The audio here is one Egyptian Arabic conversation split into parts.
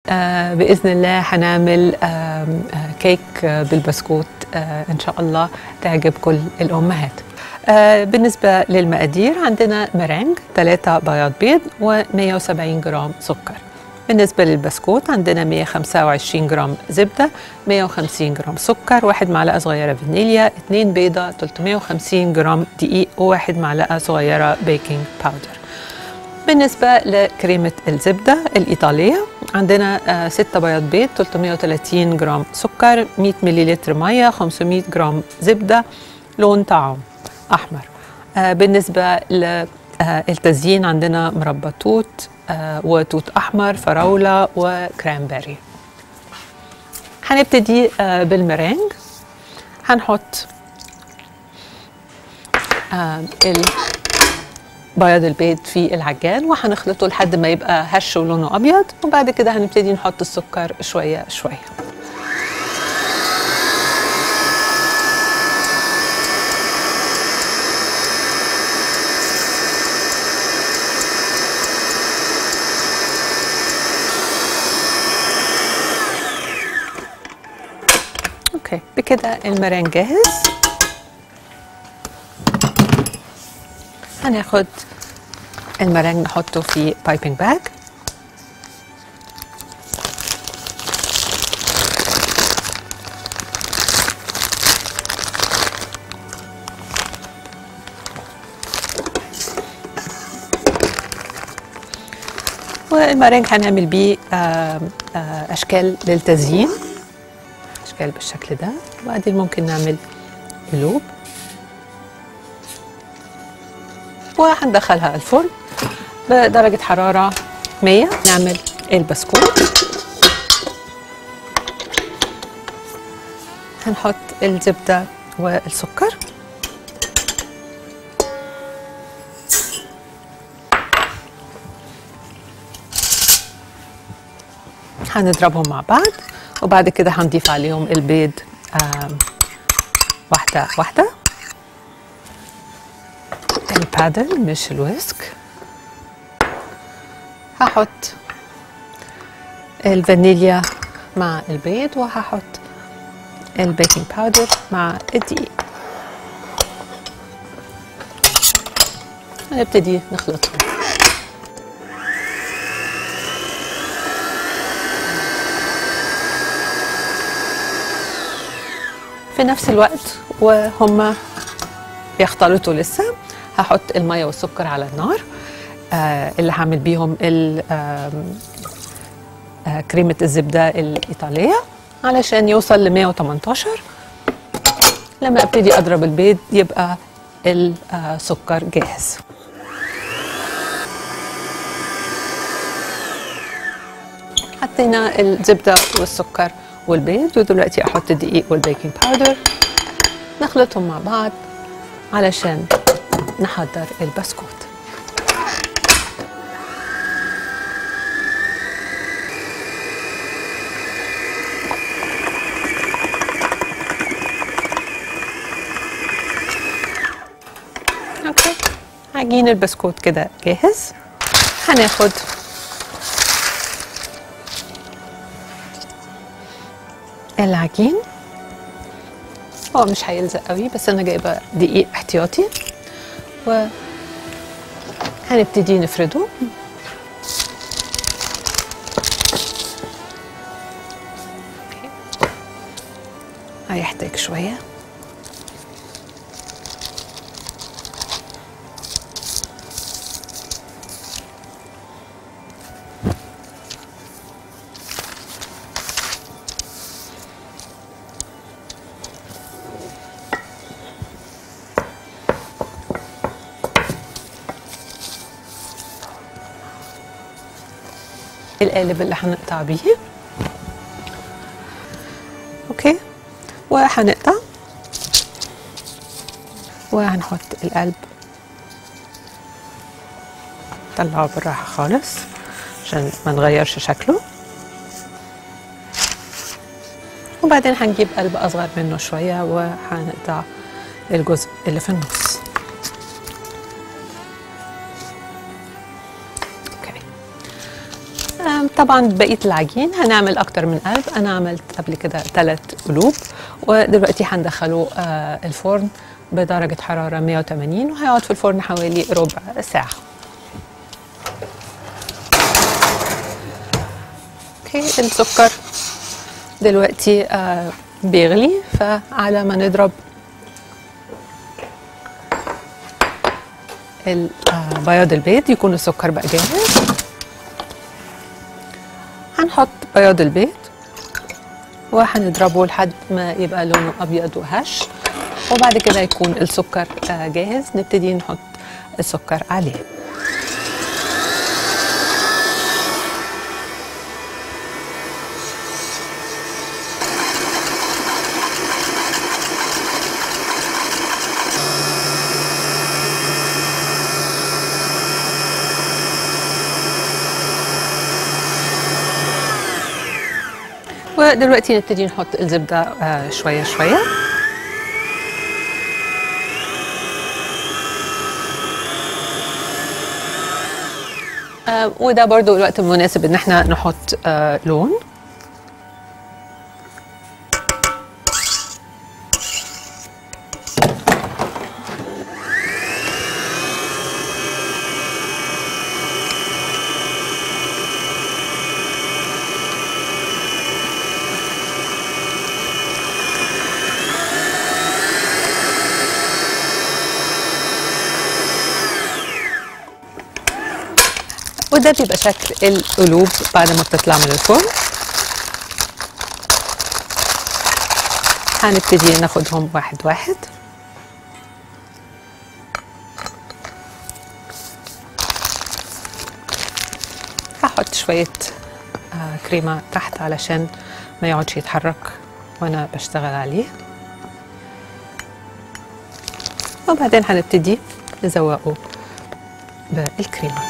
آه باذن الله هنعمل آه آه كيك آه بالبسكوت آه ان شاء الله تعجب كل الامهات آه بالنسبه للمقادير عندنا مرنج 3 بياض بيض و170 جرام سكر بالنسبة للبسكوت عندنا 125 جرام زبدة 150 جرام سكر واحد معلقة صغيرة فانيليا اتنين بيضة 350 جرام دقيق وواحد معلقة صغيرة بيكنج باودر بالنسبة لكريمة الزبدة الإيطالية عندنا آه، ستة بياض بيض 330 جرام سكر 100 مليلتر مية 500 جرام زبدة لون طعام أحمر آه، بالنسبة للتزيين عندنا مربى توت آه، وتوت أحمر فراولة وكرانبيري هنبتدي آه، بالمرنج هنحط آه، ال- بياض البيض في العجان وهنخلطه لحد ما يبقى هش ولونه ابيض وبعد كده هنبتدي نحط السكر شويه شويه اوكي بكده المران جاهز هناخد المرنج نحطه في بايبنج باج والمرنج هنعمل بيه آم، آه، اشكال للتزيين اشكال بالشكل ده وبعدين ممكن نعمل قلوب وهندخلها الفرن بدرجة حرارة 100 نعمل البسكوت هنحط الزبدة والسكر هنضربهم مع بعض وبعد كده هنضيف عليهم البيض آم، واحدة واحدة البادل مش الويسك هحط الفانيليا مع البيض وهحط البيكنج باودر مع الدقيق هنبتدي نخلطهم في نفس الوقت وهم بيختلطوا لسه هحط الميه والسكر على النار آه اللي هعمل بيهم ال- آم، آه كريمه الزبده الايطاليه علشان يوصل ل 118 لما ابتدي اضرب البيض يبقى السكر جاهز حطينا الزبده والسكر والبيض ودلوقتي احط الدقيق والبيكنج باودر نخلطهم مع بعض علشان نحضر البسكوت اوكي عجين البسكوت كده جاهز هناخد العجين هو مش هيلزق قوي بس انا جايبه دقيق احتياطي و هنبتدي نفرده أوكي. هيحتاج شويه القالب اللي هنقطع بيه اوكي وهنقطع وهنحط القلب طلعه بالراحه خالص عشان ما نغيرش شكله وبعدين هنجيب قلب اصغر منه شويه وهنقطع الجزء اللي في النص اوكي آم، طبعا بقيه العجين هنعمل اكتر من قلب انا عملت قبل كده ثلاث قلوب ودلوقتي هندخله آه الفرن بدرجه حراره 180 وهيقعد في الفرن حوالي ربع ساعه اوكي السكر دلوقتي آه بيغلي فعلى ما نضرب ال- آه، بياض البيض يكون السكر بقى جاهز هنحط بياض البيض وهنضربه لحد ما يبقى لونه ابيض وهش وبعد كده يكون السكر آه، جاهز نبتدي نحط السكر عليه ودلوقتي نبتدي نحط الزبدة آه، شوية شوية آه، وده برضو الوقت المناسب ان احنا نحط آه، لون وده بيبقى شكل القلوب بعد ما بتطلع من الفرن هنبتدي ناخدهم واحد واحد هحط شوية آه كريمة تحت علشان ما يقعدش يتحرك وانا بشتغل عليه وبعدين هنبتدي نزوقه بالكريمه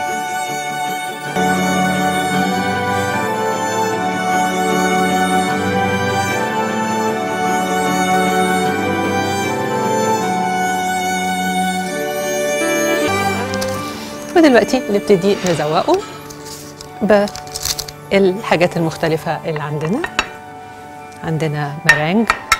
ودلوقتي نبتدي نزوقه بالحاجات المختلفة اللي عندنا عندنا مرانج